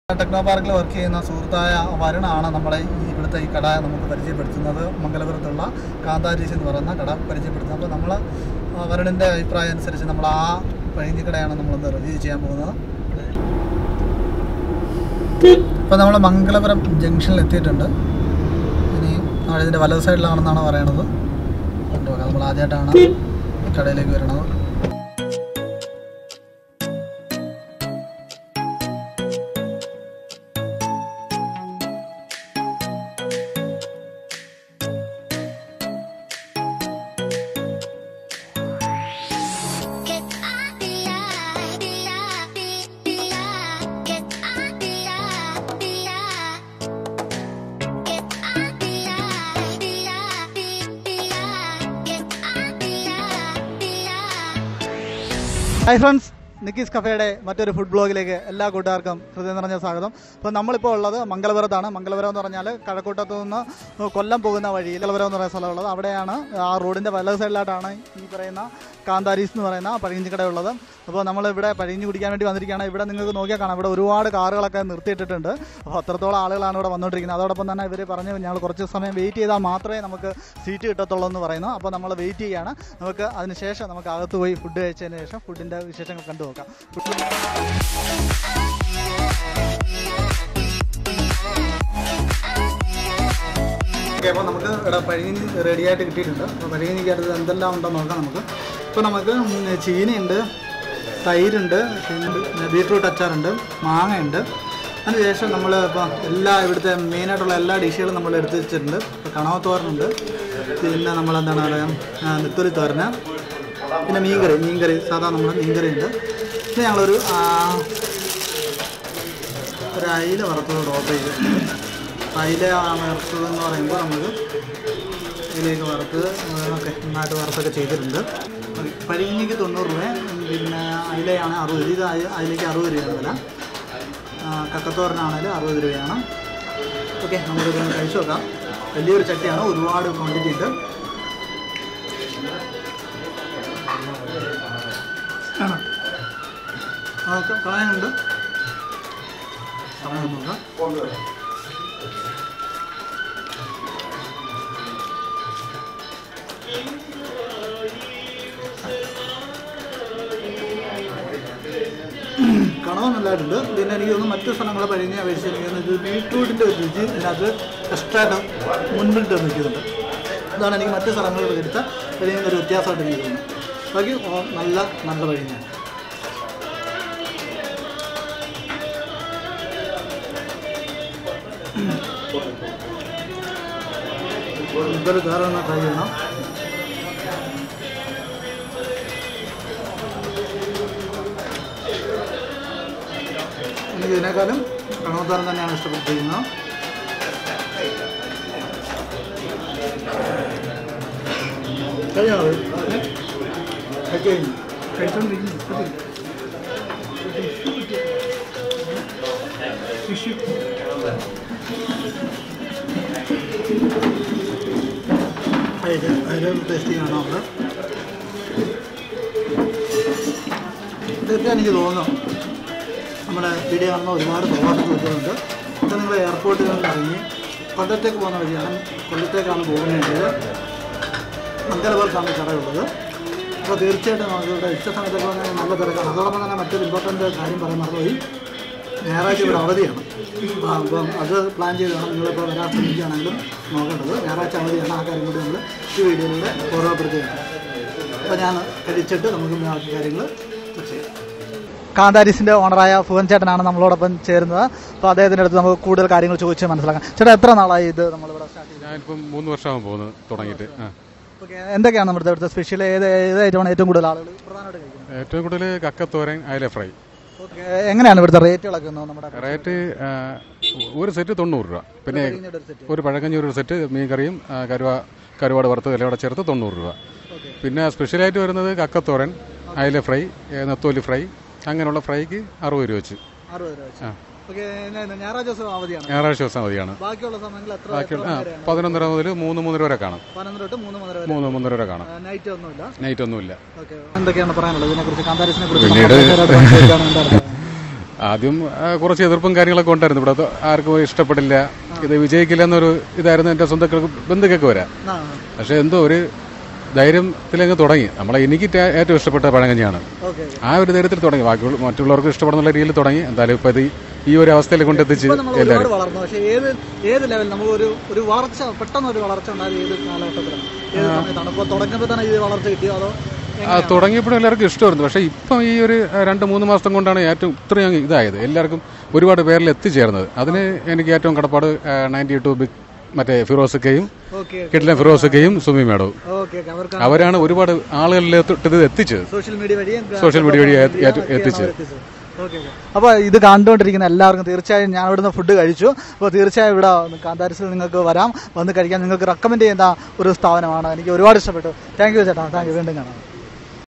Techno പാർക്കിൽ work ചെയ്യുന്ന സുഹൃത്തായ വരുണാണ് നമ്മളെ ഈ ഇവിടുത്തെ ഈ കട നമുക്ക് പരിചയപ്പെടുത്തുന്നത് മംഗലപുരത്തുള്ള കാന്താരീസ് എന്ന് പറയുന്ന കട പരിചയപ്പെടുത്തുന്നത് അപ്പോൾ നമ്മൾ വരുണിൻ്റെ അഭിപ്രായം അനുസരിച്ച് നമ്മൾ ആ പഴഞ്ഞി കടയാണ് നമ്മളിന്ന് റിവ്യൂ ചെയ്യാൻ പോകുന്നത് ഇപ്പോൾ നമ്മൾ മംഗലപുരം ജംഗ്ഷനിൽ എത്തിയിട്ടുണ്ട് ഇനി നമ്മൾ ഇതിൻ്റെ വലത് സൈഡിലാണെന്നാണ് പറയണത് കൊണ്ടുപോകാം നമ്മൾ ആദ്യമായിട്ടാണ് ഈ കടയിലേക്ക് വരുന്നത് Get out the eye, the eye, the eye. Get out the eye, the eye. Get out the eye, the eye, the eye. Get out the eye, the eye. Hi friends Nikki's കഫേയുടെ മറ്റൊരു food ബ്ലോഗിലേക്ക് എല്ലാ കൂട്ടുകാർക്കും ഹൃദയം നിറഞ്ഞ സ്വാഗതം അപ്പോൾ നമ്മളിപ്പോൾ ഉള്ളത് മംഗലപുരത്താണ് മംഗലപുരം എന്ന് പറഞ്ഞാൽ കഴക്കൂട്ടത്തു നിന്ന് കൊല്ലം പോകുന്ന വഴി മംഗലപുരം എന്ന് പറയുന്ന സ്ഥലമുള്ളത് അവിടെയാണ് ആ റോഡിൻ്റെ വലത് സൈഡിലായിട്ടാണ് ഈ പറയുന്ന കാന്താരീസ് എന്ന് പറയുന്ന പഴയഞ്ചി കട ഉള്ളത് അപ്പോൾ നമ്മൾ ഇവിടെ പഴയഞ്ഞി കുടിക്കാൻ വേണ്ടി വന്നിരിക്കുകയാണ് ഇവിടെ നിങ്ങൾക്ക് നോക്കിയാൽ കാണാം ഇവിടെ ഒരുപാട് കാറുകളൊക്കെ നിർത്തിയിട്ടിട്ടുണ്ട് അപ്പോൾ അത്രത്തോളം ആളുകളാണ് ഇവിടെ വന്നുകൊണ്ടിരിക്കുന്നത് അതോടൊപ്പം തന്നെ ഇവർ പറഞ്ഞു ഞങ്ങൾ കുറച്ച് സമയം വെയിറ്റ് ചെയ്താൽ മാത്രമേ നമുക്ക് സീറ്റ് കിട്ടത്തുള്ളൂ എന്ന് പറയുന്നു അപ്പോൾ നമ്മൾ വെയിറ്റ് ചെയ്യാണ് നമുക്ക് അതിന് ശേഷം നമുക്ക് അകത്ത് പോയി ഫുഡ് കഴിച്ചതിന് ശേഷം ഫുഡിൻ്റെ വിശേഷങ്ങൾ കണ്ടു നോക്കാം ഓക്കെ അപ്പോൾ നമുക്ക് ഇവിടെ പഴഞ്ഞി റെഡി ആയിട്ട് കിട്ടിയിട്ടുണ്ട് അപ്പോൾ പഴഞ്ഞിക്കകത്ത് എന്തെല്ലാം ഉണ്ടോ നോക്കാം നമുക്ക് ഇപ്പോൾ നമുക്ക് ഉം ചീനിയുണ്ട് തൈരുണ്ട് പിന്നെ ബീട്രൂട്ട് അച്ചാറുണ്ട് മാങ്ങയുണ്ട് അതിനുശേഷം നമ്മൾ ഇപ്പോൾ എല്ലാ ഇവിടുത്തെ മെയിനായിട്ടുള്ള എല്ലാ ഡിഷുകളും നമ്മൾ എടുത്ത് വെച്ചിട്ടുണ്ട് ഇപ്പോൾ കണവത്തോരനുണ്ട് പിന്നെ നമ്മൾ എന്താണ് പറയുക നെത്തൊലി തോരന് പിന്നെ മീൻകറി മീൻകറി സാധാ നമ്മൾ മീൻകറി ഉണ്ട് പിന്നെ ഞങ്ങളൊരു ആ, ഒരു അയില വറുത്തതോട് ഓർഡർ ചെയ്ത് അയില വറുത്തത് എന്ന് പറയുമ്പോൾ നമുക്ക് ഇതിലേക്ക് വറുത്ത് ഒക്കെ നന്നായിട്ട് വറുത്തൊക്കെ ചെയ്തിട്ടുണ്ട് പഴിഞ്ഞിക്ക് തൊണ്ണൂറ് രൂപ പിന്നെ അയിലയാണ് അറുപത് ഇത് അയ- അയിലയ്ക്ക് അറുപത് രൂപയാണ് വില ആ, കക്കത്തോരനാണെങ്കിൽ അറുപത് രൂപയാണ് ഓക്കെ നമുക്കിതൊന്ന് കഴിച്ചു നോക്കാം വലിയൊരു ചട്ടിയാണ് ഒരുപാട് ക്വാണ്ടിറ്റി ഉണ്ട് ആണോ ആ, ക- കളയാനുണ്ട് കളയാൻ നോക്കാം കണവ നല്ലതായിട്ടുണ്ട് പിന്നെ എനിക്ക് തോന്നുന്നു മറ്റു സ്ഥലങ്ങളെ കഴിഞ്ഞ അപേക്ഷിച്ച് എനിക്ക് തോന്നുന്നു ഇത് ബീട്രൂട്ടിൻ്റെ ഒരു രുചി ഇതിനകത്ത് എക്സ്ട്രായിട്ട് മുൻപിട്ട് നിൽക്കുന്നുണ്ട് അതാണ് എനിക്ക് മറ്റു സ്ഥലങ്ങളിൽ എടുത്ത കഴിഞ്ഞ ഒരു വ്യത്യാസമായിട്ട് എനിക്ക് തോന്നുന്നത് ബാക്കി ഓ, നല്ല നല്ല കഴിഞ്ഞാണ് ഇതൊരു വേറെ ഒന്ന് ട്രൈ ചെയ്യണം എനിക്ക് ഇതിനേക്കാളും കണവത്താരം തന്നെയാണ് ഇഷ്ടപ്പെട്ടിരിക്കുന്നത് കഴിഞ്ഞോ കഴിഞ്ഞു കഴിച്ചോണ്ടിരിക്കുന്നു ടിഷ്യൂ അതിന് അതിന് ടേസ്റ്റ് ചെയ്യണം നമ്മൾ തീർച്ചയായും എനിക്ക് തോന്നുന്നു നമ്മുടെ വീഡിയോ കാണുന്ന ഒരുപാട് പ്രവാസ സുഹൃത്തുക്കളുണ്ട് ഇപ്പോൾ നിങ്ങൾ എയർപോർട്ടിൽ നിന്ന് ഇറങ്ങി കൊല്ലത്തേക്ക് പോകുന്ന വഴിയാണ് കൊല്ലത്തേക്കാണ് പോകുന്നതെങ്കിൽ മംഗലപുരത്താണ് കടയുള്ളത് അപ്പോൾ തീർച്ചയായിട്ടും നമുക്ക് ഇവിടെ ഇഷ്ട സമയത്തൊക്കെ വന്നാൽ നല്ല തിരക്കാണ് അതോടൊപ്പം തന്നെ മറ്റൊരു ഇമ്പോർട്ടൻ്റ് കാര്യം പറയാൻ മറന്നുപോയി ഞായറാഴ്ച ഇവിടെ അവധിയാണ് ആ, അപ്പം അത് പ്ലാൻ ചെയ്ത് വേണം നിങ്ങളിപ്പോൾ വരാൻ ശ്രമിക്കുകയാണെങ്കിലും നോക്കേണ്ടത് ഞായറാഴ്ച അവധിയാണ് ആ കാര്യം കൂടി നമ്മൾ ഈ വീഡിയോയിലൂടെ ഓർമ്മപ്പെടുത്തുകയാണ് അപ്പോൾ ഞാൻ കഴിച്ചിട്ട് നമുക്ക് ബാക്കി കാര്യങ്ങൾ ചർച്ച ചെയ്യാം കാന്താരീസിന്റെ ഓണറായ ഫുവൻ ചേട്ടനാണ് നമ്മളോടൊപ്പം ചേരുന്നത് അപ്പോൾ അദ്ദേഹത്തിൻ്റെ അടുത്ത് നമുക്ക് കൂടുതൽ കാര്യങ്ങൾ ചോദിച്ച് മനസ്സിലാക്കാം ചേട്ടാ എത്ര നാളായി ഇത് നമ്മളിവിടെ സ്റ്റാർട്ട് ചെയ്തത് ഞാനിപ്പം മൂന്ന് വർഷമാകും പോകുന്നത് തുടങ്ങിയിട്ട് ആ. ഓക്കെ എന്തൊക്കെയാണ് നമ്മുടെ ഇവിടുത്തെ സ്പെഷ്യൽ ഏത് ഏത് ഐറ്റമാണ് ഏറ്റവും കൂടുതൽ ആളുകൾ പ്രധാനമായിട്ട് കഴിക്കുന്നത് ഏറ്റവും കൂടുതൽ കക്കത്തോരൻ അയല ഫ്രൈ ഓക്കെ എങ്ങനെയാണ് ഇവിടുത്തെ റേറ്റുകളൊക്കെ ഒന്ന് നമ്മുടെ റേറ്റ് ആ, ഒരു സെറ്റ് തൊണ്ണൂറ് രൂപ പിന്നെ ഇതിന്റെ ഒരു സെറ്റ് ഒരു പഴക്കഞ്ഞൂറ് ഒരു സെറ്റ് മീൻ കറിയും ആ, കരുവ കരുവാട് വറുത്തത് എല്ലാം കൂടെ ചേർത്ത് തൊണ്ണൂറ് രൂപ ഓക്കെ പിന്നെ സ്പെഷ്യലായിട്ട് വരുന്നത് കക്കത്തോരൻ അയല ഫ്രൈ ഏ, നെത്തോലി ഫ്രൈ അങ്ങനെയുള്ള ഫ്രൈക്ക് അറുപത് രൂപ വെച്ച് അറുപത് രൂപ വെച്ച് ആ. ഓക്കെ ഞായറാഴ്ച ദിവസം അവധിയാണ് ഞായറാഴ്ച ദിവസം മതിയാണ് ബാക്കിയുള്ള സമയങ്ങളിൽ എത്ര ബാക്കിയുള്ള ആ പതിനൊന്നര മുതൽ മൂന്ന് മൂന്നര വരെ കാണും പതിനൊന്ന് തൊട്ട് മൂന്ന് മൂന്നര വരെ മൂന്ന് മൂന്നര വരെ കാണും നൈറ്റ് ഒന്നുമില്ല നൈറ്റ് ഒന്നുമില്ല ഓക്കെ എന്തൊക്കെയാണ് പറയാനുള്ളത് ഇതിനെക്കുറിച്ച് കാന്താരിസിനെ കുറിച്ച് പിന്നീട് നമ്മുടെ പ്രേക്ഷകരോട് പങ്കുവയ്ക്കുകയാണ് എൻ്റെ അടുത്ത്. ആദ്യം ആ, കുറച്ച് എതിർപ്പും കാര്യങ്ങളൊക്കെ ഉണ്ടായിരുന്നു ഇവിടെ അത് ആർക്കും ഇഷ്ടപ്പെടില്ല ഇത് വിജയിക്കില്ല എന്നൊരു ഇതായിരുന്നു എൻ്റെ സ്വന്തക്കൾക്ക് ബന്ധുക്കൊക്കെ വരാം ആ പക്ഷെ എന്തോ ഒരു ധൈര്യത്തിലങ്ങ് തുടങ്ങി നമ്മളെ എനിക്ക് ടേ- ഏറ്റവും ഇഷ്ടപ്പെട്ട പഴങ്കഞ്ഞിയാണ് ഓക്കെ ആ ഒരു ധൈര്യത്തിൽ തുടങ്ങി ബാക്കിയുള്ള മറ്റുള്ളവർക്ക് ഇഷ്ടപ്പെടുന്ന രീതിയിൽ തുടങ്ങി എന്തായാലും ഇപ്പൊ ഇത് ഈ ഒരു അവസ്ഥയിൽ കൊണ്ടെത്തിച്ച് ഇപ്പൊ നമ്മൾ ഒരുപാട് എല്ലാവരും വളർന്നു പക്ഷെ ഏത് ഏത് ലെവൽ നമുക്ക് ഒരു ഒരു വളർച്ച പെട്ടെന്ന് ഒരു വളർച്ച ഉണ്ടായത് ഏത് കാലഘട്ടത്തിലാണ് ഏത് സമയത്താണ് ഇപ്പൊ തുടങ്ങുമ്പോൾ തന്നെ ഇത് വളർച്ച കിട്ടിയോ അതോ ആ തുടങ്ങിയപ്പോഴും എല്ലാവർക്കും ഇഷ്ടമായിരുന്നു പക്ഷേ ഇപ്പം ഈ ഒരു ആ, രണ്ട് മൂന്ന് മാസം കൊണ്ടാണ് ഏറ്റവും ഇത്രയും അങ്ങ് ഇതായത് എല്ലാവർക്കും ഒരുപാട് പേരിൽ എത്തിച്ചേർന്നത് അതിന് എനിക്ക് ഏറ്റവും കടപ്പാട് നയൻറ്റി ടു ബിഗ് മറ്റേ ഫിറോസക്കയും ഓക്കെ കിട്ടിലെ ഫിറോസക്കയും സുമി മേഡവും ഓക്കെ ഓക്കെ അവർക്ക് അവരാണ് ഒരുപാട് ആളുകളിലേക്ക് ഇത് എത്തിച്ചത് സോഷ്യൽ മീഡിയ വഴിയും സോഷ്യൽ മീഡിയ വഴി ഏ- ഏറ്റ- എത്തിച്ചത്. അപ്പോൾ ഇത് കണ്ടുകൊണ്ടിരിക്കുന്ന എല്ലാവർക്കും തീർച്ചയായും ഞാൻ ഇവിടുന്ന് ഫുഡ് കഴിച്ചു അപ്പോൾ തീർച്ചയായും ഇവിടെ കാന്താരിസിൽ നിങ്ങൾക്ക് വരാം വന്ന് കഴിക്കാൻ നിങ്ങൾക്ക് റെക്കമെൻഡ് ചെയ്യുന്ന ഒരു സ്ഥാപനമാണ് എനിക്ക് ഒരുപാട് ഇഷ്ടപ്പെട്ടു താങ്ക് യു ചേട്ടാ താങ്ക് യു വീണ്ടും കാണാം